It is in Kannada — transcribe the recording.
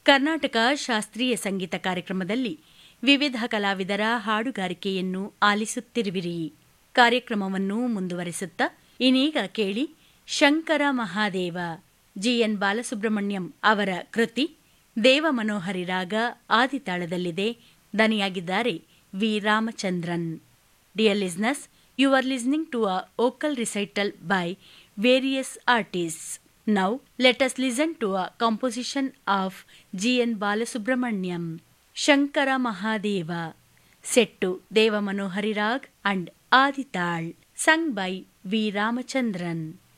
ಕರ್ನಾಟಕ ಶಾಸ್ತ್ರೀಯ ಸಂಗೀತ ಕಾರ್ಯಕ್ರಮದಲ್ಲಿ ವಿವಿಧ ಕಲಾವಿದರ ಹಾಡುಗಾರಿಕೆಯನ್ನು ಆಲಿಸುತ್ತಿರುವಿರಿ ಕಾರ್ಯಕ್ರಮವನ್ನು ಮುಂದುವರೆಸುತ್ತಾ ಇನ್ನೀಗ ಕೇಳಿ ಶಂಕರ ಮಹಾದೇವ ಜಿಎನ್ ಬಾಲಸುಬ್ರಹ್ಮಣ್ಯಂ ಅವರ ಕೃತಿ ದೇವ ಮನೋಹರಿ ರಾಗ ಆದಿತಾಳದಲ್ಲಿದೆ ದನಿಯಾಗಿದ್ದಾರೆ V Ramachandran dear listeners you are listening to a vocal recital by various artists now let us listen to a composition of GN Balasubramaniam Shankara Mahadeva set Deva Manohari raga and Adi tala sung by V Ramachandran